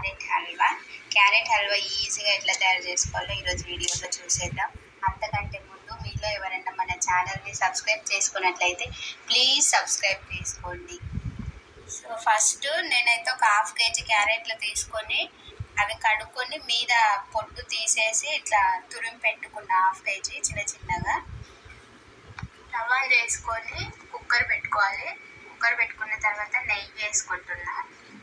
carrot halwa carrot halwa ఈజీగా ఎట్లా తయారు చేసుకోవాలో ఈరోజు వీడియోలో చూసేద్దాం అంతకంటే ముందు మీలో ఎవరైనా మన ఛానల్ని సబ్స్క్రైబ్ చేసుకున్నట్లయితే ప్లీజ్ సబ్స్క్రైబ్ చేసుకోండి సో ఫస్ట్ నేనైతే ఒక హాఫ్ కేజీ క్యారెట్లు తీసుకొని అవి కడుక్కొని మీద పొట్టు తీసేసి ఇట్లా తురిమి పెట్టుకున్న హాఫ్ కేజీ చిన్న చిన్నగా స్టవ్ ఆన్ చేసుకొని కుక్కర్ పెట్టుకోవాలి కుక్కర్ పెట్టుకున్న తర్వాత నెయ్యి వేసుకుంటున్నా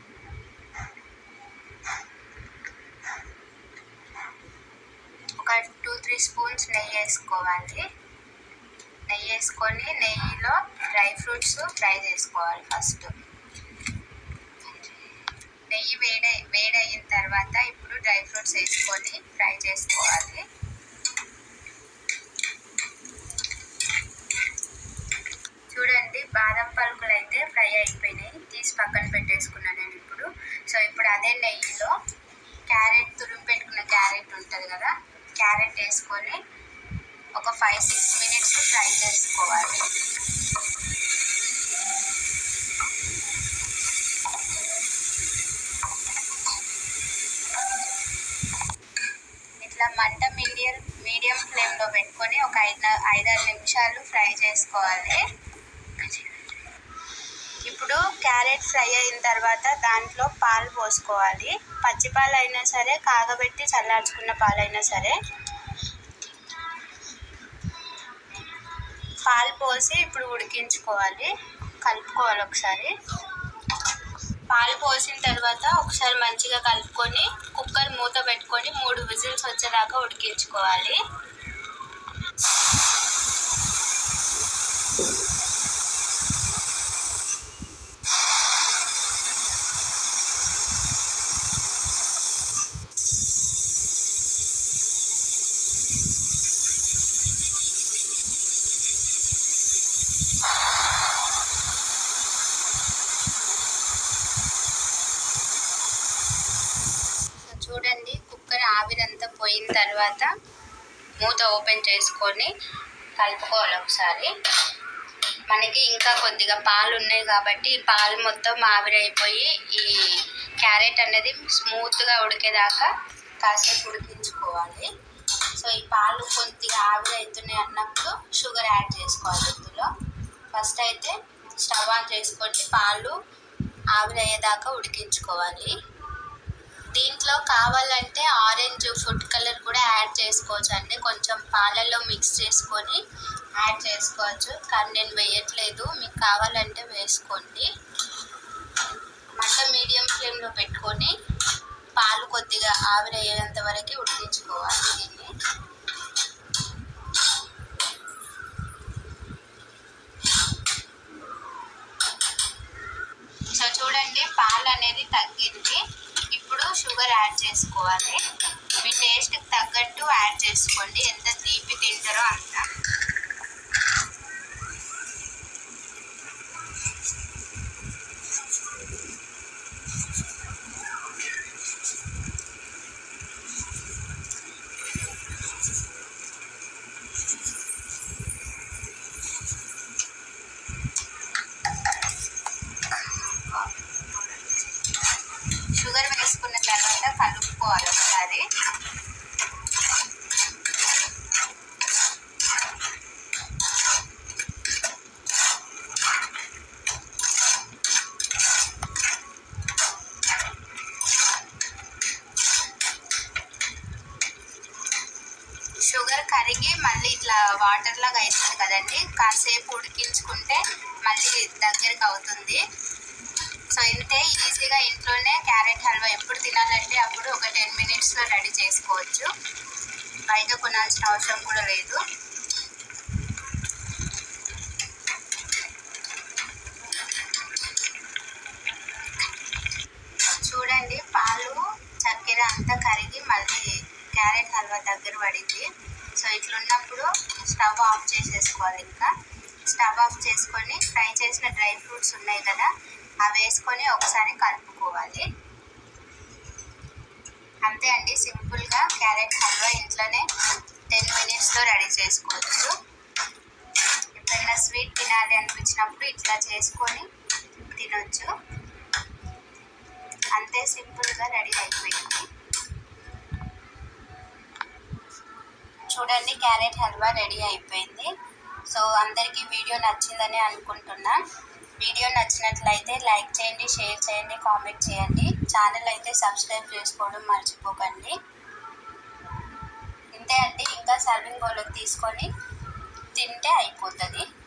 ఒక టూ త్రీ స్పూన్స్ నెయ్యి వేసుకోవాలి నెయ్యి వేసుకొని నెయ్యిలో డ్రై ఫ్రూట్స్ ఫ్రై చేసుకోవాలి ఫస్ట్ నెయ్యి వేడి వేడయిన తర్వాత ఇప్పుడు డ్రై ఫ్రూట్స్ వేసుకొని ఫ్రై చేసుకోవాలి చూడండి బాదం పలుకులు అయితే ఫ్రై అయిపోయినాయి తీసి పక్కన పెట్టేసుకున్నాను నేను ఇప్పుడు సో ఇప్పుడు అదే నెయ్యిలో క్యారెట్ తురిమి పెట్టుకున్న క్యారెట్ ఉంటుంది కదా క్యారెట్ వేసుకొని ఒక ఫైవ్ సిక్స్ మినిట్స్ ఫ్రై చేసుకోవాలి ఇట్లా మంట మీడియం మీడియం ఫ్లేమ్లో పెట్టుకొని ఒక ఐదు ఐదారు నిమిషాలు ఫ్రై చేసుకోవాలి ఇప్పుడు క్యారెట్ ఫ్రై అయిన తర్వాత దాంట్లో పాలు పోసుకోవాలి పచ్చి పాలు అయినా సరే కాగబెట్టి చల్లార్చుకున్న పాలైనా సరే పాలు పోసి ఇప్పుడు ఉడికించుకోవాలి కలుపుకోవాలి ఒకసారి పాలు పోసిన తర్వాత ఒకసారి మంచిగా కలుపుకొని కుక్కర్ మూత పెట్టుకొని మూడు విజిల్స్ వచ్చేదాకా ఉడికించుకోవాలి సో చూడండి కుక్కర్ ఆవిరంతా పోయిన తర్వాత మూత ఓపెన్ చేసుకొని కలుపుకోవాలి ఒకసారి మనకి ఇంకా కొద్దిగా పాలు ఉన్నాయి కాబట్టి ఈ పాలు మొత్తం ఆవిరైపోయి ఈ క్యారెట్ అనేది స్మూత్గా ఉడికేదాకా కాసేపు ఉడికించుకోవాలి సో ఈ పాలు కొద్దిగా ఆవిరైతున్నాయి అన్నప్పుడు షుగర్ యాడ్ చేసుకోవాలి ఇందులో ఫస్ట్ అయితే స్టవ్ ఆన్ చేసుకొని పాలు ఆవిరయ్యేదాకా ఉడికించుకోవాలి దీంట్లో కావాలంటే ఆరెంజ్ ఫుడ్ కలర్ కూడా యాడ్ చేసుకోవచ్చు అండి కొంచెం పాలల్లో మిక్స్ చేసుకొని యాడ్ చేసుకోవచ్చు కానీ నేను వేయట్లేదు మీకు కావాలంటే వేసుకోండి మంట మీడియం ఫ్లేమ్లో పెట్టుకొని పాలు కొద్దిగా ఆవిరయ్యేంత వరకు ఉడికించుకోవాలి దీన్ని సో చూడండి పాలు అనేది తగ్గింది ఇప్పుడు షుగర్ యాడ్ చేసుకోవాలి మీ టేస్ట్కి తగ్గట్టు యాడ్ చేసుకోండి ఎంత తీపి తింటారో అంత షుగర్ వేసుకున్న తర్వాత కలుపుకోవాలి ఒకసారి షుగర్ కరిగి మళ్ళీ ఇట్లా వాటర్ లాగా అవుతుంది కదండి కాసేపు ఉడికించుకుంటే మళ్ళీ దగ్గరికి అవుతుంది సో ఇంతే ఈజీగా ఇంట్లోనే క్యారెట్ హల్వా ఎప్పుడు తినాలంటే అప్పుడు ఒక టెన్ మినిట్స్లో రెడీ చేసుకోవచ్చు బయట కొనాల్సిన అవసరం కూడా లేదు చూడండి పాలు చక్కెర అంతా కరిగి మళ్ళీ క్యారెట్ హల్వా దగ్గర పడింది సో ఇట్లున్నప్పుడు స్టవ్ ఆఫ్ చేసేసుకోవాలి ఇంకా స్టవ్ ఆఫ్ చేసుకొని ఫ్రై చేసిన డ్రై ఫ్రూట్స్ ఉన్నాయి కదా అవి వేసుకొని ఒకసారి కలుపుకోవాలి అంతే అండి సింపుల్గా క్యారెట్ హల్వా ఇంట్లోనే టెన్ మినిట్స్లో రెడీ చేసుకోవచ్చు ఎప్పుడైనా స్వీట్ తినాలి అనిపించినప్పుడు ఇట్లా చేసుకొని తినొచ్చు అంతే సింపుల్గా రెడీ అయిపోయింది చూడండి క్యారెట్ హల్వా రెడీ అయిపోయింది సో అందరికీ వీడియో నచ్చిందని అనుకుంటున్నా వీడియో నచ్చినట్లయితే లైక్ చేయండి షేర్ చేయండి కామెంట్ చేయండి ఛానల్ అయితే సబ్స్క్రైబ్ చేసుకోవడం మర్చిపోకండి ఇంతే అండి ఇంకా సర్వింగ్ బౌల్కి తీసుకొని తింటే అయిపోతుంది